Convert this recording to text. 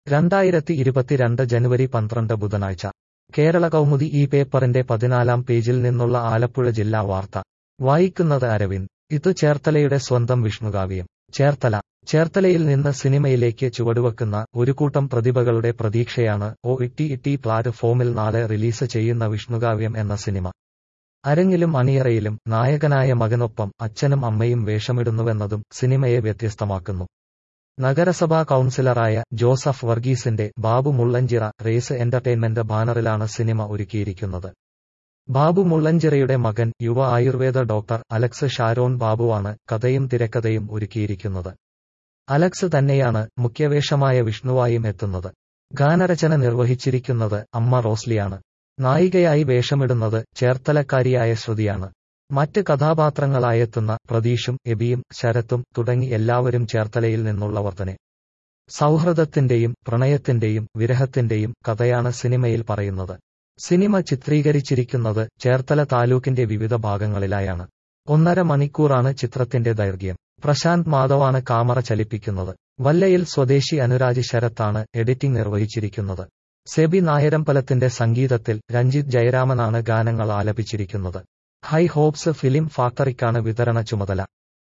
രണ്ടായിരത്തി ഇരുപത്തിരണ്ട് ജനുവരി പന്ത്രണ്ട് ബുധനാഴ്ച കേരള കൗമുദി ഈ പേപ്പറിന്റെ പതിനാലാം പേജിൽ നിന്നുള്ള ആലപ്പുഴ ജില്ലാ വാർത്ത വായിക്കുന്നത് അരവിന്ദ് ഇത് ചേർത്തലയുടെ സ്വന്തം വിഷ്ണുകാവ്യം ചേർത്തല ചേർത്തലയിൽ നിന്ന് സിനിമയിലേക്ക് ചുവടുവെക്കുന്ന ഒരു കൂട്ടം പ്രതിഭകളുടെ പ്രതീക്ഷയാണ് ഒ ഇട്ടി ഇട്ടി പ്ലാറ്റ്ഫോമിൽ നാളെ റിലീസ് ചെയ്യുന്ന വിഷ്ണുകാവ്യം എന്ന സിനിമ അരങ്ങിലും അണിയറയിലും നായകനായ മകനൊപ്പം അച്ഛനും അമ്മയും വേഷമിടുന്നുവെന്നതും സിനിമയെ വ്യത്യസ്തമാക്കുന്നു നഗരസഭാ കൌൺസിലറായ ജോസഫ് വർഗീസിന്റെ ബാബു മുള്ളഞ്ചിറ റേസ് എന്റർടൈൻമെന്റ് ബാനറിലാണ് സിനിമ ഒരുക്കിയിരിക്കുന്നത് ബാബു മുള്ളഞ്ചിറയുടെ മകൻ യുവ ആയുർവേദ ഡോക്ടർ അലക്സ് ഷാരോൺ ബാബുവാണ് കഥയും തിരക്കഥയും ഒരുക്കിയിരിക്കുന്നത് അലക്സ് തന്നെയാണ് മുഖ്യവേഷമായ വിഷ്ണുവായും എത്തുന്നത് ഗാനരചന നിർവഹിച്ചിരിക്കുന്നത് അമ്മ റോസ്ലിയാണ് നായികയായി വേഷമിടുന്നത് ചേർത്തലക്കാരിയായ ശ്രുതിയാണ് മറ്റ് കഥാപാത്രങ്ങളായെത്തുന്ന പ്രതീഷും എബിയും ശരത്തും തുടങ്ങി എല്ലാവരും ചേർത്തലയിൽ നിന്നുള്ളവർ തന്നെ സൗഹൃദത്തിന്റെയും പ്രണയത്തിന്റെയും വിരഹത്തിന്റെയും കഥയാണ് സിനിമയിൽ പറയുന്നത് സിനിമ ചിത്രീകരിച്ചിരിക്കുന്നത് ചേർത്തല താലൂക്കിന്റെ വിവിധ ഭാഗങ്ങളിലായാണ് ഒന്നര മണിക്കൂറാണ് ചിത്രത്തിന്റെ ദൈർഘ്യം പ്രശാന്ത് മാധവാണ് കാമറ ചലിപ്പിക്കുന്നത് വല്ലയിൽ സ്വദേശി അനുരാജ് ശരത്താണ് എഡിറ്റിംഗ് നിർവഹിച്ചിരിക്കുന്നത് സെബി നായരമ്പലത്തിന്റെ സംഗീതത്തിൽ രഞ്ജിത്ത് ജയരാമനാണ് ഗാനങ്ങൾ ആലപിച്ചിരിക്കുന്നത് ഹൈ ഹോപ്സ് ഫിലിം ഫാക്ടറിക്കാണ് വിതരണ ചുമതല